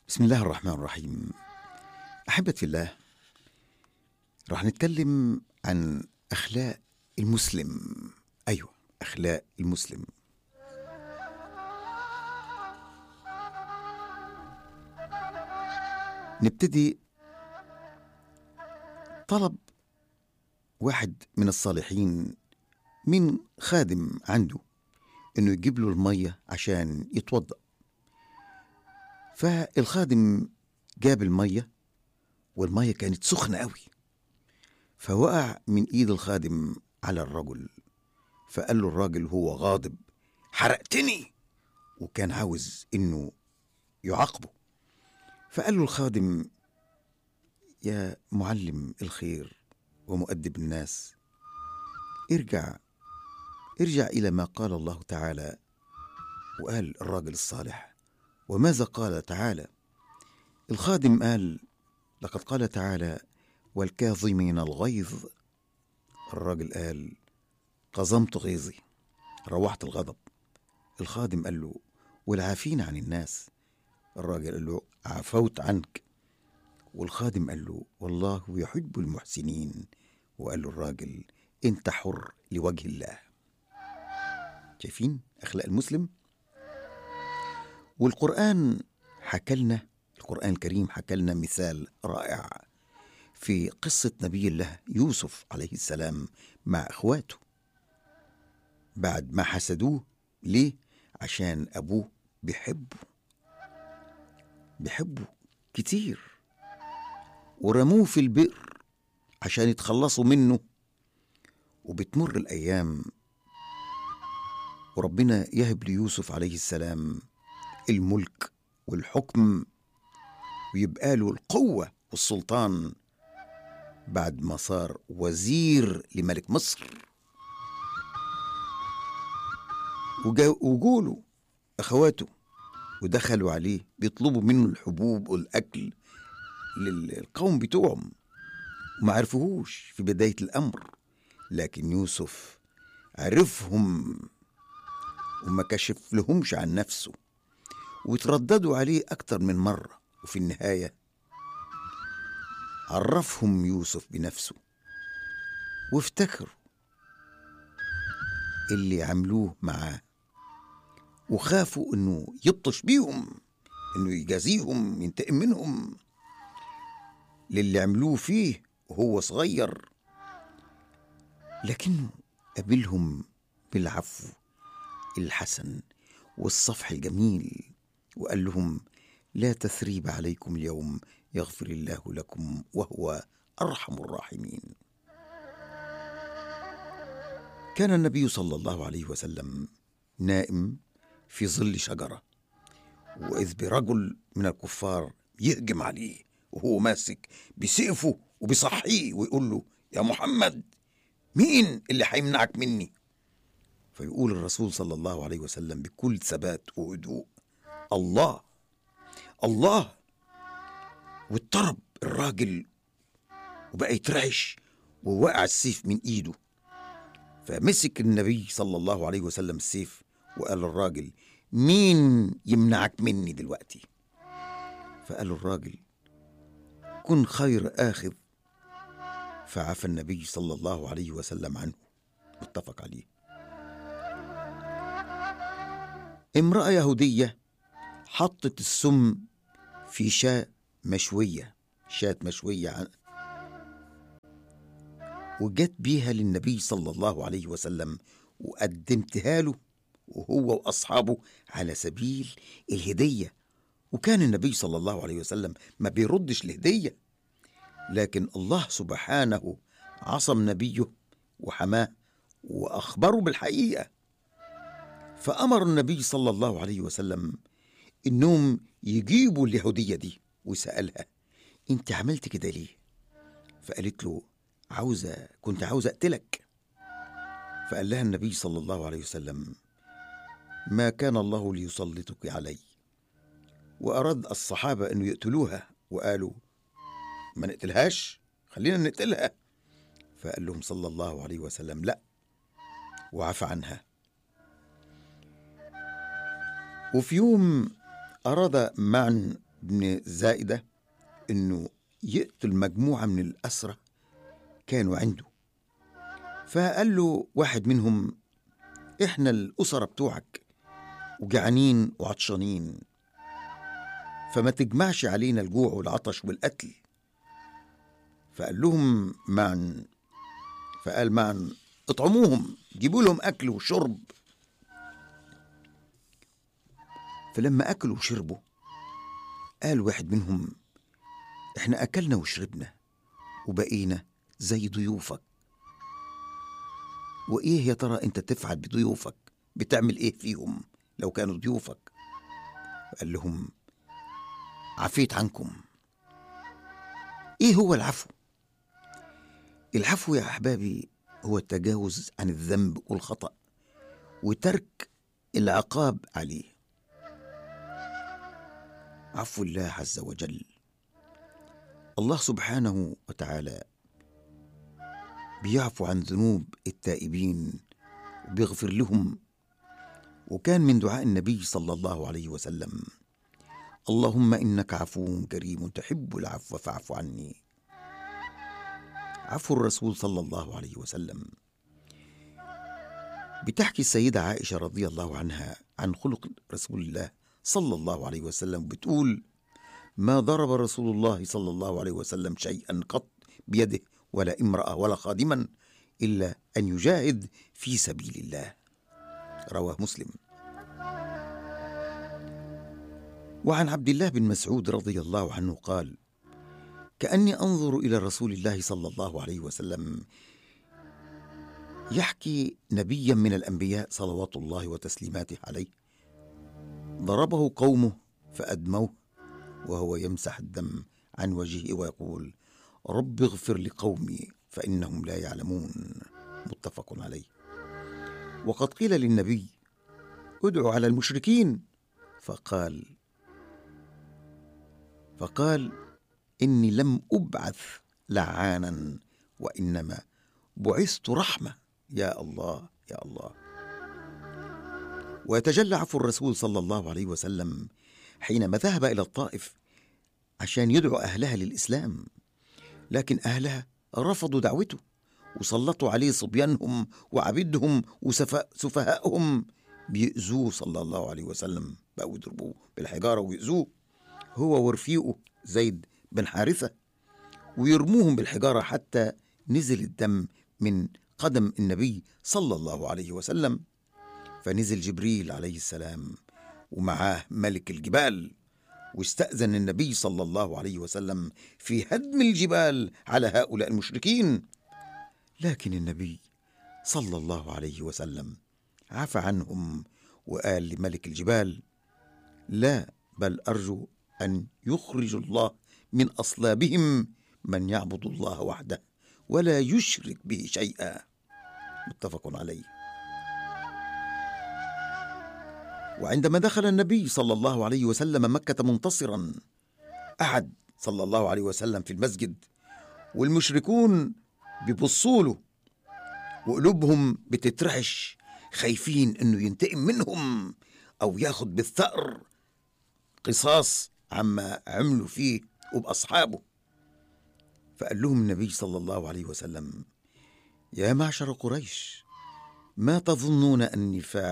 بسم الله الرحمن الرحيم أحبة في الله راح نتكلم عن أخلاق المسلم أيوة أخلاق المسلم نبتدي طلب واحد من الصالحين من خادم عنده انه يجيب له الميه عشان يتوضا فالخادم جاب الميه والميه كانت سخنه قوي فوقع من ايد الخادم على الرجل فقال له الراجل هو غاضب حرقتني وكان عاوز انه يعاقبه فقال له الخادم يا معلم الخير ومؤدب الناس ارجع ارجع الى ما قال الله تعالى وقال الراجل الصالح وماذا قال تعالى الخادم قال لقد قال تعالى والكاظمين الغيظ الراجل قال قظمت غيظي روحت الغضب الخادم قال له والعافين عن الناس الراجل قال له عفوت عنك والخادم قال له والله يحب المحسنين وقال له الراجل انت حر لوجه الله شايفين اخلاق المسلم والقران حكى لنا القران الكريم حكى لنا مثال رائع في قصه نبي الله يوسف عليه السلام مع اخواته بعد ما حسدوه ليه عشان ابوه بيحبه بيحبه كتير ورموه في البئر عشان يتخلصوا منه وبتمر الايام وربنا يهب ليوسف عليه السلام الملك والحكم ويبقى له القوه والسلطان بعد ما صار وزير لملك مصر وجوله اخواته ودخلوا عليه بيطلبوا منه الحبوب والاكل للقوم بتوعهم وما عرفوهوش في بدايه الامر لكن يوسف عرفهم وما كشف لهمش عن نفسه وترددوا عليه أكتر من مرة وفي النهاية عرفهم يوسف بنفسه وافتكروا اللي عملوه معاه وخافوا انه يبطش بيهم انه يجازيهم ينتقم منهم للي عملوه فيه وهو صغير لكنه قابلهم بالعفو الحسن والصفح الجميل وقال لهم لا تثريب عليكم اليوم يغفر الله لكم وهو ارحم الراحمين كان النبي صلى الله عليه وسلم نائم في ظل شجره واذ برجل من الكفار يهجم عليه وهو ماسك بسيفه وبيصحيه ويقول له يا محمد مين اللي هيمنعك مني فيقول الرسول صلى الله عليه وسلم بكل ثبات وهدوء الله الله واضطرب الراجل وبقى يترعش ووقع السيف من ايده فمسك النبي صلى الله عليه وسلم السيف وقال للراجل مين يمنعك مني دلوقتي فقال الراجل كن خير آخذ فعفى النبي صلى الله عليه وسلم عنه متفق عليه امرأة يهودية حطت السم في شاة مشوية شاة مشوية عن وجت بيها للنبي صلى الله عليه وسلم وقدمتها له وهو وأصحابه على سبيل الهدية وكان النبي صلى الله عليه وسلم ما بيردش الهدية لكن الله سبحانه عصم نبيه وحماه وأخبره بالحقيقة فأمر النبي صلى الله عليه وسلم إنهم يجيبوا اليهودية دي وسألها أنت عملت كده ليه؟ فقالت له عاوزة كنت عاوزة أقتلك فقال لها النبي صلى الله عليه وسلم ما كان الله ليسلطك علي وأراد الصحابة أن يقتلوها وقالوا ما نقتلهاش خلينا نقتلها فقال لهم صلى الله عليه وسلم لا وعفى عنها وفي يوم أراد معا بن زائدة إنه يقتل مجموعة من الأسرة كانوا عنده فقال له واحد منهم إحنا الأسرة بتوعك وجعانين وعطشانين فما تجمعش علينا الجوع والعطش والقتل فقال لهم معا فقال معا اطعموهم جيبوا لهم أكل وشرب فلما أكلوا وشربوا قال واحد منهم احنا أكلنا وشربنا وبقينا زي ضيوفك وإيه يا ترى أنت تفعل بضيوفك بتعمل إيه فيهم لو كانوا ضيوفك قال لهم عفيت عنكم إيه هو العفو العفو يا أحبابي هو التجاوز عن الذنب والخطأ وترك العقاب عليه عفو الله عز وجل الله سبحانه وتعالى بيعفو عن ذنوب التائبين وبيغفر لهم وكان من دعاء النبي صلى الله عليه وسلم اللهم انك عفو كريم تحب العفو فاعف عني عفو الرسول صلى الله عليه وسلم بتحكي السيدة عائشة رضي الله عنها عن خلق رسول الله صلى الله عليه وسلم بتقول ما ضرب رسول الله صلى الله عليه وسلم شيئا قط بيده ولا امرأة ولا خادما إلا أن يجاهد في سبيل الله رواه مسلم وعن عبد الله بن مسعود رضي الله عنه قال كأني أنظر إلى رسول الله صلى الله عليه وسلم يحكي نبيا من الأنبياء صلوات الله وتسليماته عليه ضربه قومه فأدموه وهو يمسح الدم عن وجهه ويقول رب اغفر لقومي فإنهم لا يعلمون متفق عليه وقد قيل للنبي ادعو على المشركين فقال فقال إني لم أبعث لعانا وإنما بعثت رحمة يا الله يا الله ويتجلى عفو الرسول صلى الله عليه وسلم حينما ذهب إلى الطائف عشان يدعو أهلها للإسلام لكن أهلها رفضوا دعوته وسلطوا عليه صبيانهم وعبيدهم وسفهائهم بيأذوه صلى الله عليه وسلم بقوا يضربوه بالحجارة ويأذوه هو ورفيقه زيد بن حارثة ويرموهم بالحجارة حتى نزل الدم من قدم النبي صلى الله عليه وسلم فنزل جبريل عليه السلام ومعاه ملك الجبال واستأذن النبي صلى الله عليه وسلم في هدم الجبال على هؤلاء المشركين لكن النبي صلى الله عليه وسلم عفى عنهم وقال لملك الجبال لا بل أرجو أن يخرج الله من أصلابهم من يعبد الله وحده ولا يشرك به شيئا متفق عليه وعندما دخل النبي صلى الله عليه وسلم مكة منتصرا قعد صلى الله عليه وسلم في المسجد والمشركون بيبصوا له وقلوبهم بتترعش خايفين انه ينتقم منهم او ياخد بالثأر قصاص عما عملوا فيه وبأصحابه فقال لهم النبي صلى الله عليه وسلم يا معشر قريش ما تظنون أني فاعل